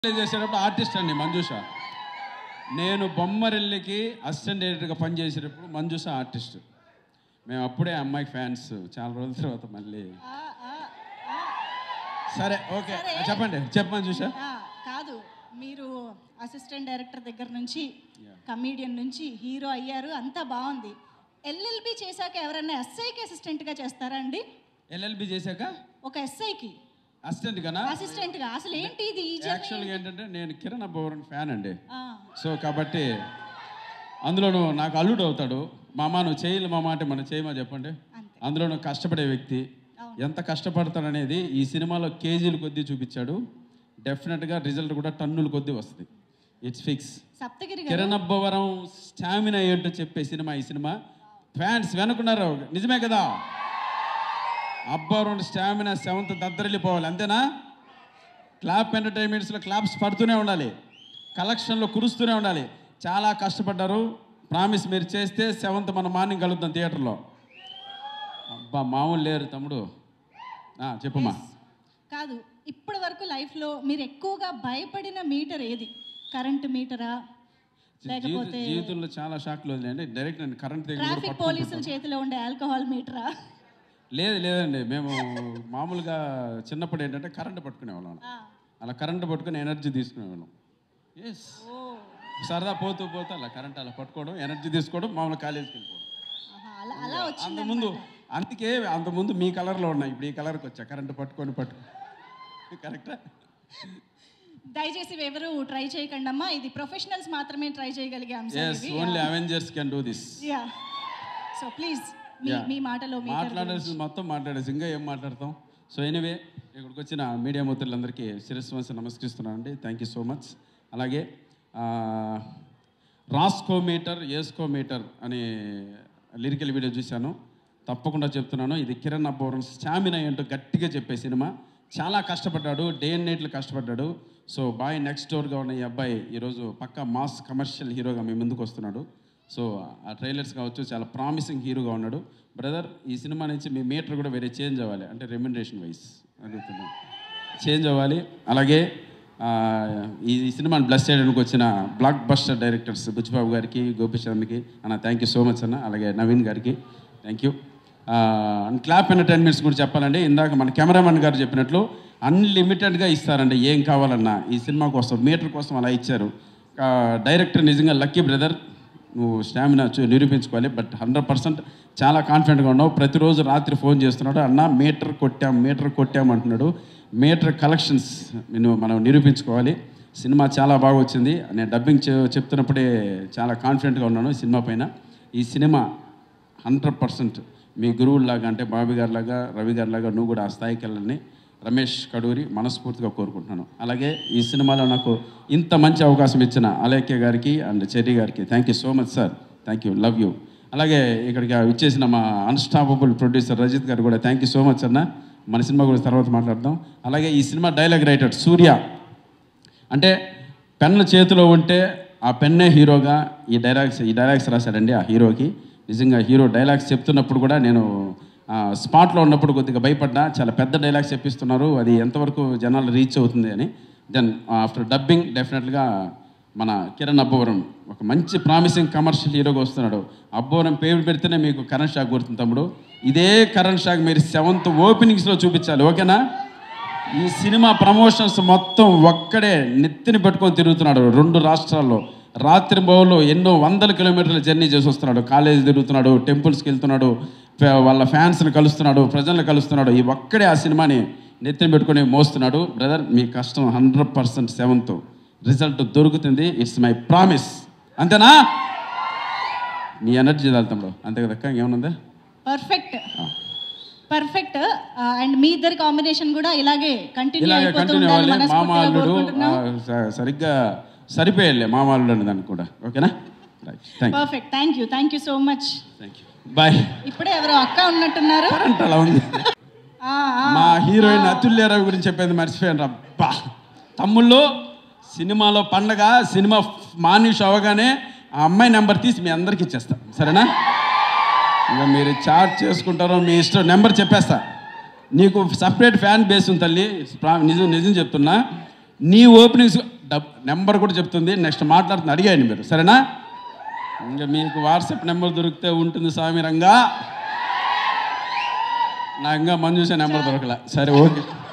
చేసేటప్పుడు ఆర్టిస్ట్ అండి మంజుష నేను బొమ్మరిల్లికి అసిస్టెంట్ డైరెక్టర్గా పనిచేసేటప్పుడు మంజుష ఆర్టిస్ట్ మేము అప్పుడే అమ్మాయి ఫ్యాన్స్ చాలా రోజుల తర్వాత మళ్ళీ ఆ, ఆ, ఆ, సరే ఓకే సరే. చెప్పండి చెప్ప మంజుష ఆ, కాదు మీరు అసిస్టెంట్ డైరెక్టర్ దగ్గర నుంచి Yeah. కమీడియన్ నుంచి హీరో అయ్యారు అంతా బాగుంది ఎల్ఎల్బి చేశాక ఎవరైనా ఎస్ఐకి అసిస్టెంట్గా చేస్తారా అండి ఎల్ఎల్బి చేశాక ఒక ఎస్ఐకి అసిస్టెంట్ కన్నా అసిస్టెంట్గా అసలు ఏంటి ఇది ఈ జర్నీ యాక్చువల్గా ఏంటంటే నేను కిరణ్ అబ్బోవరన్ ఫ్యాన్ అండి ఆ, సో కాబట్టి అందులోనూ నాకు అల్లుడు అవుతాడు మామ నువ్వు చేయలు మామ అంటే మనం చేయమా చెప్పండి అంతే అందులోనూ కష్టపడే వ్యక్తి అవును. ఎంత కష్టపడతాడనేది ఈ సినిమాలో కేజీలు కొద్దీ చూపించాడు డెఫినెట్గా రిజల్ట్ కూడా టన్నుల కొద్దీ వస్తుంది ఇట్స్ ఫిక్స్ సప్తగిరి గారు కిరణ్ అబ్బవరం స్టామినా ఏంటో చెప్పే సినిమా ఈ సినిమా ఫ్యాన్స్ వెనుకున్నారు నిజమే కదా అబ్బవరం స్టామినా సెవెంత్ దద్దరిల్లిపోవాలి అంతేనా క్లాప్ ఎంటర్టైన్మెంట్స్లో క్లాప్స్ పడుతూనే ఉండాలి కలెక్షన్లో కురుస్తూనే ఉండాలి చాలా కష్టపడ్డారు ప్రామిస్ మీరు చేస్తే సెవెంత్ మన మార్నింగ్ కలుద్దాం థియేటర్లో అబ్బా మామూలు లేరు తమ్ముడు ఆ, చెప్పుమా కాదు ఇప్పటి వరకు లైఫ్లో మీరు ఎక్కువగా భయపడిన మీటర్ ఏది కరెంట్ మీటరా లేకపోతే జీవిత- జీవితంలో చాలా షాక్లు వదిలేండి డైరెక్ట్ నేను కరెంట్ దగ్గర కూడా ట్రాఫిక్ పట్టుకుంటాను. పోలీసుల చేతిలో ఉండే ఆల్కహాల్ మీటరా లేదు లేదండి మేము మామూలుగా చిన్నప్పుడు ఏంటంటే కరెంట్ పట్టుకునేవాళ్ళం ఆ, అలా కరెంట్ పట్టుకుని ఎనర్జీ తీసుకునేవాళ్ళం ఎస్ ఓ సరదా పోతూ పోతూ అలా కరెంట్ అలా పట్టుకోవడం ఎనర్జీ తీసుకోవడం మామూలు కాలేజీకి వెళ్ళిపోవడం ఆహా, అలా అలా వచ్చింది అంతకుముందు అందుకే అంతకుముందు మీ కలర్లో ఉన్నాయి ఇప్పుడు ఈ కలర్కి వచ్చా కరెంట్ పట్టుకొని పట్టుకో కరెక్టా దయచేసి ఎవరు ట్రై చేయకండి అమ్మా ఇది ప్రొఫెషనల్స్ మాత్రమే ట్రై చేయగలిగే అంశం ఎస్ ఇవి only Avengers can do this yeah so please మీ Yeah. మీ మాటలో మీటర్ మాట్లాడాల్సింది మొత్తం మాట్లాడేసి ఇంకా ఏం మాట్లాడతాం సో ఎనివే ఇక్కడికి వచ్చిన మీడియా మిత్రులందరికీ శిరస్సు వంచి నమస్కరిస్తున్నాను అండి థ్యాంక్ యూ సో మచ్ అలాగే ఆ, రాస్కో మీటర్ ఏస్కో మీటర్ అనే లిరికల్ వీడియో చూశాను తప్పకుండా చెప్తున్నాను ఇది కిరణ్ అబ్బోరం స్టామినా ఏంటో గట్టిగా చెప్పే సినిమా చాలా కష్టపడ్డాడు డే అండ్ నైట్లు కష్టపడ్డాడు సో బాయ్ నెక్స్ట్ డోర్గా ఉన్న ఈ అబ్బాయి ఈరోజు పక్కా మాస్ కమర్షియల్ హీరోగా మీ ముందుకు వస్తున్నాడు సో ఆ ట్రైలర్స్ కావచ్చు చాలా ప్రామిసింగ్ హీరోగా ఉన్నాడు బ్రదర్ ఈ సినిమా నుంచి మీ మీటర్ కూడా వేరే చేంజ్ అవ్వాలి అంటే రెమ్యునరేషన్ వైస్ అడుగుతున్నాను చేంజ్ అవ్వాలి అలాగే ఆ, ఈ ఈ సినిమాని బ్లస్ చేయడానికి వచ్చిన బ్లాక్ బస్టర్ డైరెక్టర్స్ బుచ్చిబాబు గారికి గోపిచంద్కి అన్న థ్యాంక్ యూ సో మచ్ అన్న అలాగే నవీన్ గారికి thank you and Clap Entertainments కూడా చెప్పాలంటే ఇందాక మన కెమెరామెన్ గారు చెప్పినట్లు అన్లిమిటెడ్గా ఇస్తారండి ఏం కావాలన్నా ఈ సినిమా కోసం మీటర్ కోసం అలా ఇచ్చారు ఆ, డైరెక్టర్ నిజంగా లక్కీ బ్రదర్ నువ్వు స్టామినా చూ నిరూపించుకోవాలి బట్ హండ్రెడ్ పర్సెంట్ చాలా కాన్ఫిడెంట్గా ఉన్నావు ప్రతిరోజు రాత్రి ఫోన్ చేస్తున్నాడు అన్న మీటర్ కొట్టాం మీటర్ కొట్టాం అంటున్నాడు మీటర్ కలెక్షన్స్ నేను మనం నిరూపించుకోవాలి సినిమా చాలా బాగా వచ్చింది నేను డబ్బింగ్ చె- చెప్తున్నప్పుడే చాలా కాన్ఫిడెంట్గా ఉన్నాను ఈ సినిమా పైన ఈ సినిమా హండ్రెడ్ పర్సెంట్ మీ గురువులాగా అంటే బాబీ గారిలాగా రవి గారిలాగా నువ్వు కూడా ఆ స్థాయికి వెళ్ళాలని రమేష్ కడూరి మనస్ఫూర్తిగా కోరుకుంటున్నాను అలాగే ఈ సినిమాలో నాకు ఇంత మంచి అవకాశం ఇచ్చిన అలేఖ్య గారికి అండ్ చెర్రీ గారికి thank you so much sir thank you love you అలాగే ఇక్కడికి ఇచ్చేసిన మా అన్స్టాపబుల్ ప్రొడ్యూసర్ రజిత్ గారు కూడా థ్యాంక్ యూ సో మచ్ అన్న మన సినిమా గురించి తర్వాత మాట్లాడదాం అలాగే ఈ సినిమా డైలాగ్ రైటర్ సూర్య అంటే పెన్ను చేతిలో ఉంటే ఆ పెన్నే హీరోగా ఈ డైలాగ్స్ ఈ డైలాగ్స్ రాశాడండి ఆ హీరోకి నిజంగా హీరో డైలాగ్స్ చెప్తున్నప్పుడు కూడా నేను ఆ, స్పాట్లో ఉన్నప్పుడు కొద్దిగా భయపడ్డా చాలా పెద్ద డైలాగ్స్ చెప్పిస్తున్నారు అది ఎంతవరకు జనాలు రీచ్ అవుతుంది అని దెన్ ఆఫ్టర్ డబ్బింగ్ డెఫినెట్గా మన కిరణ్ అబ్బవరం ఒక మంచి ప్రామిసింగ్ కమర్షియల్ హీరోగా వస్తున్నాడు అబ్బవరం పేరు పెడితేనే మీకు కరెంట్ షాక్ గుర్తుంది తమ్ముడు ఇదే కరెంట్ షాక్ మీరు సెవెంత్ ఓపెనింగ్స్లో చూపించాలి ఓకేనా ఈ సినిమా ప్రమోషన్స్ మొత్తం ఒక్కడే నెత్తిని పెట్టుకొని తిరుగుతున్నాడు రెండు రాష్ట్రాల్లో రాత్రి బౌలు ఎన్నో వందల కిలోమీటర్ల జర్నీ చేసి వస్తున్నాడు కాలేజీ తిరుగుతున్నాడు టెంపుల్స్కి వెళ్తున్నాడు ఫ- వాళ్ళ ఫ్యాన్స్ని కలుస్తున్నాడు ప్రజల్ని కలుస్తున్నాడు ఈ ఒక్కడే ఆ సినిమాని నెత్తిని పెట్టుకొని మోస్తున్నాడు బ్రదర్ మీ కష్టం హండ్రెడ్ పర్సెంట్ సెవెంత్ రిజల్ట్ దొరుకుతుంది ఇట్స్ మై ప్రామిస్ అంతేనా నీ ఎనర్జీ వెళ్తాడు అంతే కదా ఏమనుందా పర్ఫెక్ట్ పర్ఫెక్ట్ అండ్ మీ ఇద్దరి కాంబినేషన్ కూడా ఇలాగే కంటిన్యూ ఇలాగే అయిపోతూ కంటిన్యూ ఉండాలి అవ్వాలి మామ మనస్ఫూర్తిగా అల్లుడు కోరుకుంటున్నాం ఆ, స- సరిగ్గా సరిపోయాలే మామ అల్లుడు అనే దానికి కూడా ఓకేనా right thank perfect thank you thank you so much thank you bye ఇప్పుడే ఎవరో అక్క ఉన్నట్టున్నారు కరెంట్ అలా ఉంది ఆ, ఆ, మా హీరోయిన్ అతుల్యరావు గురించి చెప్పేది మర్చిపోయాను అబ్బా తమ్ముళ్ళు సినిమాలో పండగ సినిమా మార్నింగ్ షో అవగానే ఆ అమ్మాయి నెంబర్ తీసి మీ అందరికి ఇచ్చేస్తా సరేనా ఇంకా మీరు చార్జ్ చేసుకుంటారో మీ ఇష్టం నెంబర్ చెప్పేస్తా నీకు సపరేట్ ఫ్యాన్ బేస్ ఉంది తల్లి ప్రా- నిజం నిజం చెప్తున్నా నీ ఓపెనింగ్స్ డబ్ నెంబర్ కూడా చెప్తుంది నెక్స్ట్ మాట్లాడుతుంది అడిగాయండి మీరు సరేనా ఇంకా మీకు వాట్సాప్ నెంబర్ దొరికితే ఉంటుంది స్వామి రంగా నా ఇంకా మంజూసే నెంబర్ దొరకలే సరే ఓకే